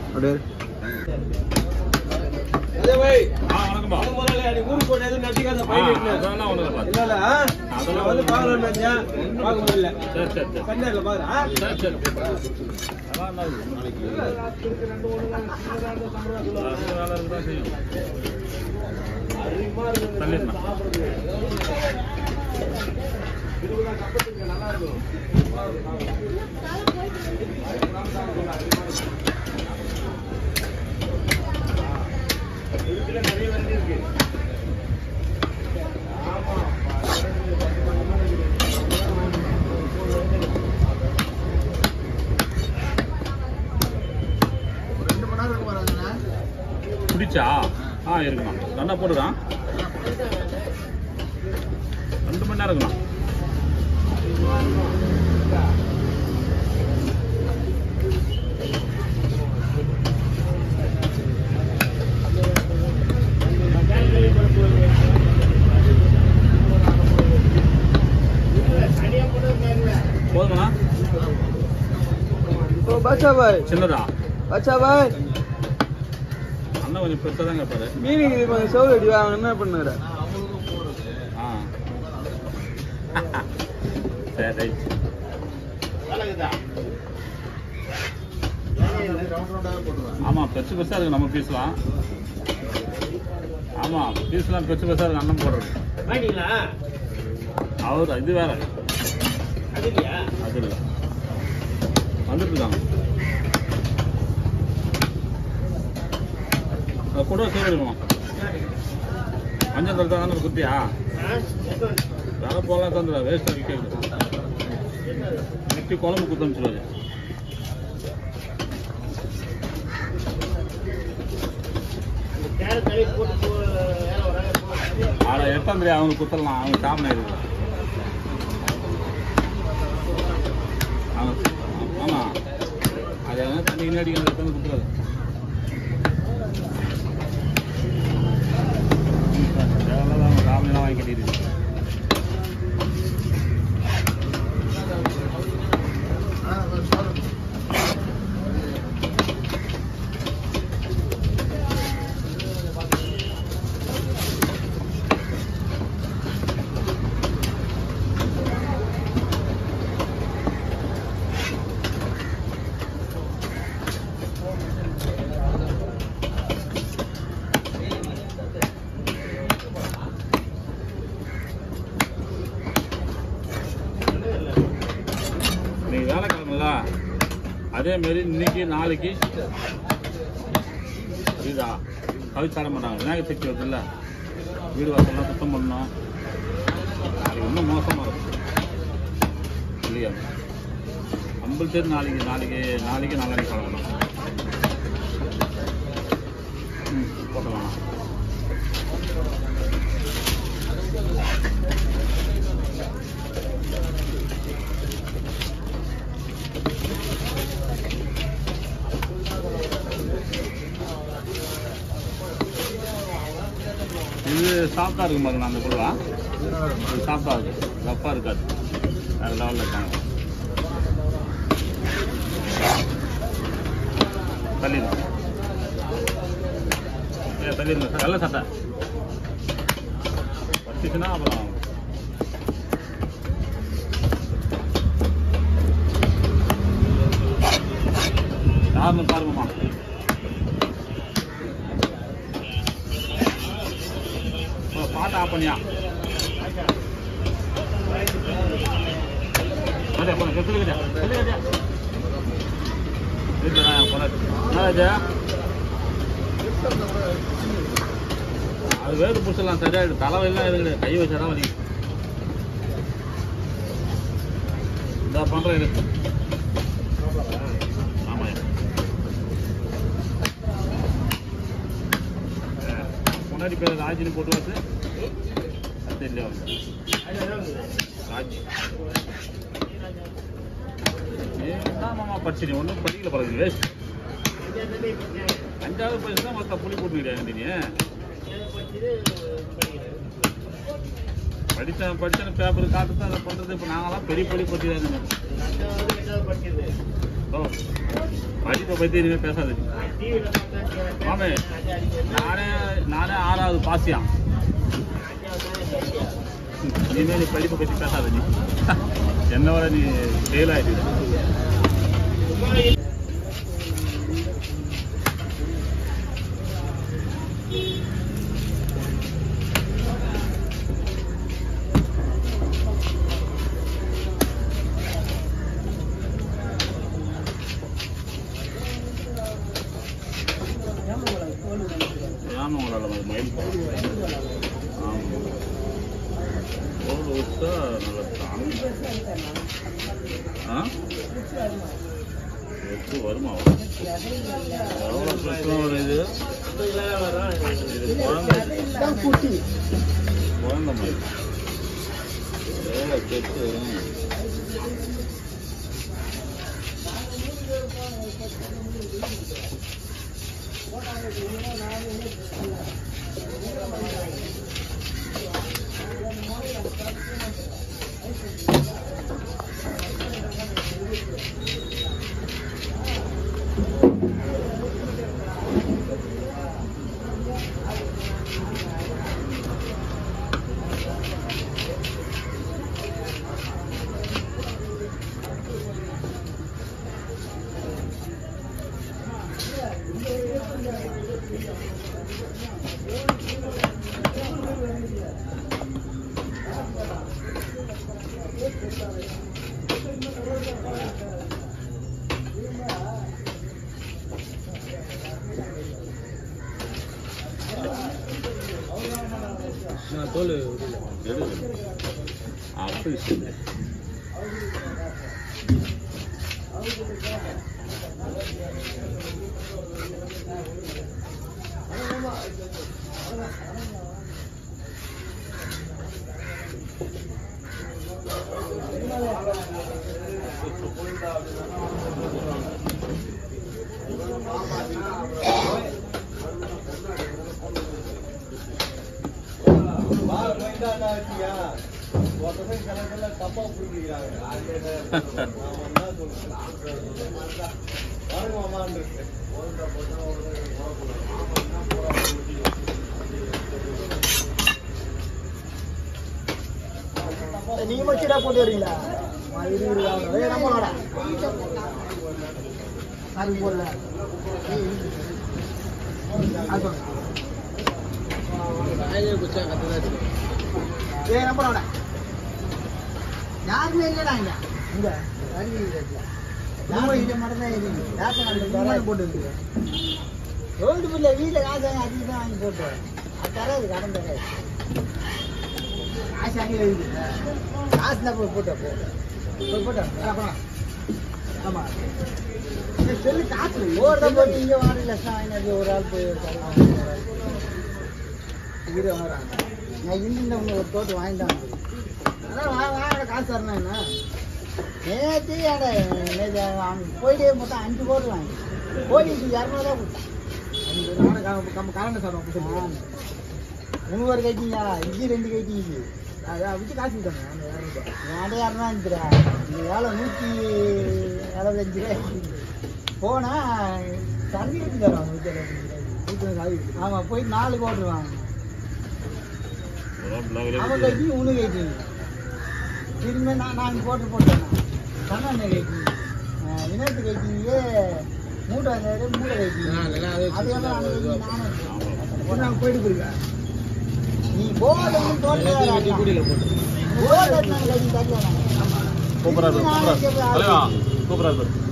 அப்படியே ஆ வணக்கம்பா ஊருக்கு போட்டு எதுவும் நட்டிக்காத ஆ, பையன் அதெல்லாம் ஒண்ணும் இல்லப்பா. இல்ல இல்ல ஆ? நான் வந்து பார்க்கலாம்னு நினைச்சேன் பார்க்க முடியல சரி சரி சரி சண்டேல பாக்குறேன் சரி சரி அதான் நல்லது. நாளைக்கு அடுத்த வேலை இருக்குதான் செய்யும். தள்ளிடலாம். பிடிச்சா ஆ இருக்குமா நல்லா போடுறான் ரெண்டு மணி நேரம் இருக்குமா போதுமாண்ணா ஓ பாட்சா பாய் சின்னதா பாட்சா பாய் அண்ணன் கொஞ்சம் பெருசாக தான் கேட்பாரு மீனிங் இது கொஞ்சம் சோறு அடி வாங்க என்ன பண்ணுற ஆ சரி ரைட் ஆமா பெருசு பெருசா இருக்கு நம்ம பீஸ்லாம் ஆமா பீஸ்லாம் பெருசு பெருசா இருக்கு அண்ணன் போடுறது வாங்கிங்களா அவர் இது வேற அது இல்லையா அது இல்லை வந்துட்டு இருக்காங்க அது கூட சேர்க்கணும் மஞ்சள் தரத்தா தானே குத்தியா வேலை போகலாம் தந்துடா வேஸ்ட் ஆகி கேட்குது நெட்டி குழம்பு குத்த அனுப்பிச்சிடுவாரு கேரட் தண்ணி போட்டு போ வேலை வராங்க போ ஆட எட்டாம் தெரியும் அவனுக்கு குத்தலாம் அவனுக்கு காமன் இருக்கு அவன் ஆமா அது எதனா தண்ணி கிண்ணி அடிக்கணும் எடுத்து குத்துறாரு தேவையில்லாத அவன் காமெடிலாம் வாங்கி கட்டிடுது இன்னைக்கு வேலைக்கிழமைல அதே மாதிரி இன்னைக்கு நாளைக்கு புரியுதா கவிச்சார மாட்டாங்க விநாயகர் சக்தி வருதுல்ல வீடு வாசல்லாம் சுத்தம் பண்ணணும் நாளைக்கு இன்னும் மோசமாக இருக்கும் இல்லையா ஐம்பது பேர் நாளைக்கு நாளைக்கு நாளைக்கு நாளைக்கு பழகணும் ம் போட்டலாம் இது சாஃப்டாக இருக்கும் பாருங்க அந்த குழுவா இது சாஃப்டாக இருக்கு ரஃப்பாக இருக்காது வேறு லெவலில் இருக்காங்க தள்ளிடுங்க ஏ தள்ளிடுங்க வெள்ளை சட்டை பட்டுச்சுன்னா அப்புறம் யாருன்னு பாருங்கம்மா ஓ, பாட்டு ஆஃப் பண்ணியா அதே போன சொல்லுங்க சொல்லுங்க வீட்டுல போன என்னடா அது வேறு புடிச்சலாம் சரியாயிடும் தலைவெல்லாம் இருக்குது கை வச்சாதான் வலி இந்த பண்றேன் இது ஆமாம் முன்னாடி பேர் ராஜினி போட்டு வந்து அது இல்லையா வந்து ராஜ் என்ன மாமா படிச்சு ஒன்றும் படிக்கல பழகுது வேஸ்ட் அஞ்சாவது படிச்சு தான் மொத்த புளி போட்டு கிடையாது நீ படித்தேன் படித்தேன் பேப்பர் காட்டு தான் அதை பண்ணுறது இப்போ நாங்களாம் பெரிய படி பற்றி தான் ஓ படித்த படிப்பை பற்றி இனிமேல் பேசாத நீ டிவியில் பார்த்தா மாமே அது அடிக்கிறது நானே நானே ஆறாவது பாசியா இனிமேல் நீ படிப்பை பற்றி பேசாத நீ என்ன வர நீ ஃபெயில் ஆகிடுது ஏன் உங்களால் அது மயில் ஆமாம் தோல் வச்சா நல்லா தாங்கும் ஆ எப்போ வருமா எவ்வளோ பிரச்சனை வரும் இது இது குழந்தை குழந்தை மாதிரி எவ்வளோ கெட்டு நான் தோல் எடு அப்படி சொல்லு நீங்க மச்சிடா போட்டு வரீங்களா இரு இரு ஏய் நம்ம வாடா அது போடல குச்சா கத்துதாச்சு ஏய் நம்ம வாடா யாருமே இல்லடா இங்க இங்க அருவி இருக்குல யாரும் இங்க மட்டும் தான் இருக்கு யாருக்கு அந்த போட்டு இருக்கு ரோடு பிள்ளை வீட்டில் காசு வாங்கி அதிகம் தான் வாங்கி போட்டு அது தராது கடன் தராது காசு அங்கே இருக்குது காசு தான் போய் போட்டு போ போய் போட்டு அப்புறம் ஆமா ஏய், சொல்லு காசு ஒரு தான் போட்டு இங்கே வாங்க லட்சம் வாங்கினது ஒரு ஆள் போய் ஒரு கடன் வாங்கி ஒரு ஆள் போய். இரு வராங்க நான் இருந்து ஒன்று ஒரு தோட்டம் வாங்கிட்டான் அதான் வா வாங்க காசு தரணும் என்ன நேற்று ஏடா நேற்று அவன் போயிட்டே மொத்தம் அஞ்சு கோடி வாங்கி கோடிக்கு இரநூறுவா கொடுத்தான் அஞ்சு நானும் கம் கம் கரண்ட் சார் உனக்கு ஒரு கைட்டிங்க இஞ்சி ரெண்டு கைட்டிங்க அதான் விட்டு காசு விட்டாங்க அந்த இரநூறுவா நான் இரநூறுவா இருந்துடா இந்த வேலை நூற்றி எழுபத்தஞ்சு ரூபாய் போனா சர்வீஸ் தரோம் நூற்றி ஆமாம் போய் நாலு கோடி வாங்க அவன் கைட்டி உனு கைட்டி திரும்ப நான் நான் போட்டு போட்டேன் கண்ணாண்ண கைட்டி வினோத்து கைட்டிங்க மூட்டை வந்தாரு மூட்டை கைட்டி அதெல்லாம் நானும் நானும் நாங்கள் போயிட்டு போயிருக்கேன் நீ போதை தோட்டத்தில் கூட்டியில் போட்டு போதை கைட்டி தருவாங்க சூப்பரா இருக்கு சூப்பரா இருக்கு தலைவா சூப்பரா இருக்கு